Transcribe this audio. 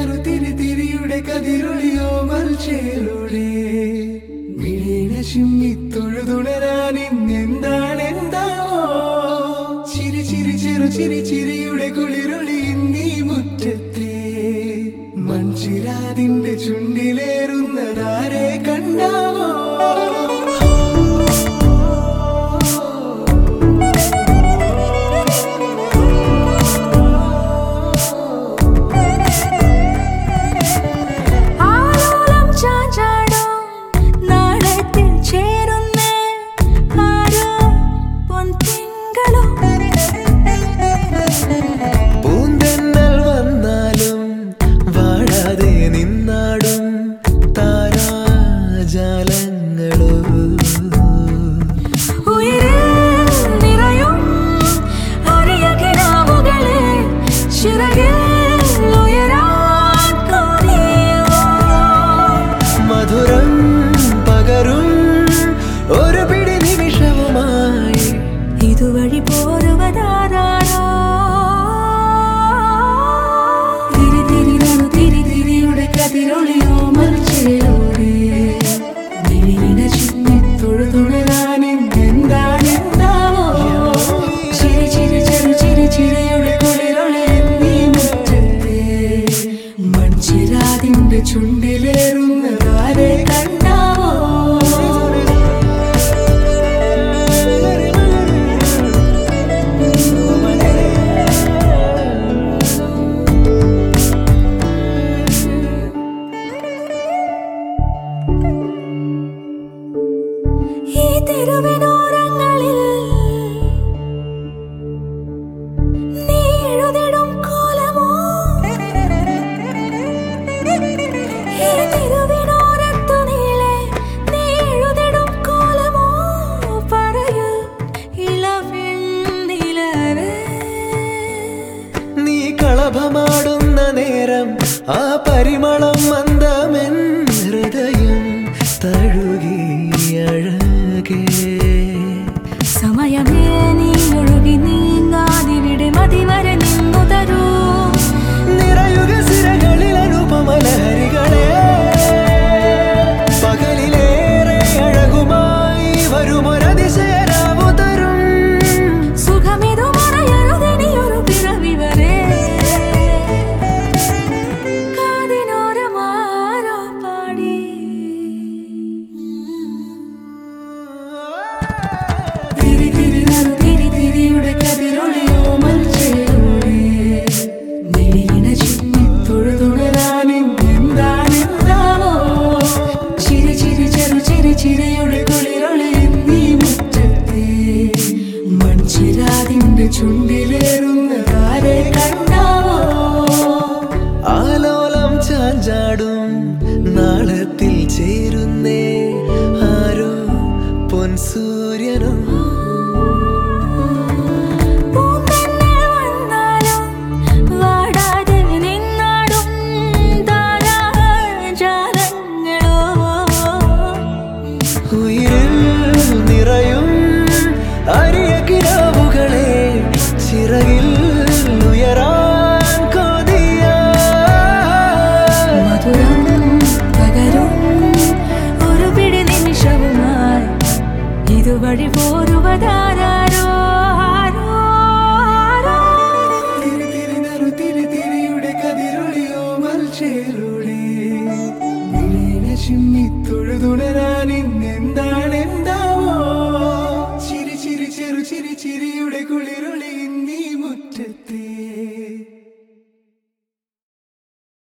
നറു തിരി തിരിയുടെ കതിരൊളിയോ മൽച്ചേലൂടെ മിഴീണ ചിമ്മി തൊഴുതുണരാൻ ഇന്നെന്താണ് എന്താവോ ചിരി ചിരി ചെറു ചിരി ചിരിയുടെ കുളിരൊളി നീ മുറ്റത്തെ മൺചിരാതിന്റെ ചുണ്ടിലേറുന്നതാരെ കണ്ടാവോ ആലോലം ചാഞ്ചാടും നാളത്തിൽ ചേരുന്നേ ആരോ പൊൻതിങ്കളോ പൂന്തെന്നൽ വന്നാലും വാഴാതെ നിന്നാടും താരാജാലങ്ങളോ ഉയരിൽ നിറയും അരിയ കിനാവുകളെ ചിറകിൽ ഉയരാൻ തോന്നിയോ മധുരം പകരും ഒരു പിടി നിമിഷവുമായി ഇതുവഴി പോരുവതാരാണോ തിരി തിരി നടു തിരി തിരിയുടെ കതിരൊളിയോ മൽച്ചേലോടെ വിഴിന ചിമ്മി തൊഴുതുണരാനും എന്താണ് എന്താവോ ചിരി ചിരി ചെറു ചിരി ചിരിയുടെ കുളിരൊളി നീ മുറ്റത്തെ മൺചിരാതിന്റെ ചുണ്ടിലേറുന്നതാരെ കണ്ടാവോ ഈ തെരുവിനോരങ്ങളിൽ നീ എഴുതിടും കോലമോ ഈ തെരുവിനോരത്തു നീളെ നീ എഴുതിടും കോലമോ പറയൂ ഇളവെണ്ണിലവേ നീ കളഭമാടുന്ന നേരം ആ പരിമളം മന്ദമെൻ ഹൃദയം തഴുകി അഴകേ സമയമേ നീ ഒഴുകി നീങ്ങാതിവിടെ മതിവരെ നിന്നു തരൂ നിറയുക സിരകളിൽ അനുപമലഹരികളെ പകലിലേറെ അഴകുമായി വരുമൊരതിശയരാവു തരും സുഖമിതു മറയരുതിനിയൊരു പിറവി വരെ കാതിനോരമാരോ പാടി തിരി തിരി നറു തിരി തിരിയുടെ കതിരൊളിയോ മൽച്ചേലൂടെ മിഴിയിണ ചിമ്മി തൊഴുതുണരാനും എന്താണ് എന്താവോ ചിരി ചിരി ചെറു ചിരി ചിരിയുടെ കുളിരൊളി നീ മുറ്റത്തെ മൺചിരാതിന്റെ ചുണ്ടിലേറുന്നതാരെ കണ്ടാവോ ആലോലം ചാഞ്ചാടും നാളത്തിൽ ചേരുന്നേ ആരോ പൊൻസൂര്യനോ പൂന്തന്നെ വന്നാലും വാടാതെ നിന്നാടും താരാജാലങ്ങളോ ഉയിരിൽ നിറയും അരിയ കിരാവുകളെ ചിറകിൽ ഉയരാൻ കൊതിയാ മധുരം പകരും ഒരു പിടി നിമിഷവുമായി ഇതുവഴി പോരുവതാരോ ആരോ ആരോ തിരി തിരി നറു തിരി തിരിയുടെ കതിരൊളിയോ മൽച്ചേലൂടെ ചിമ്മി തൊഴുതുണരാ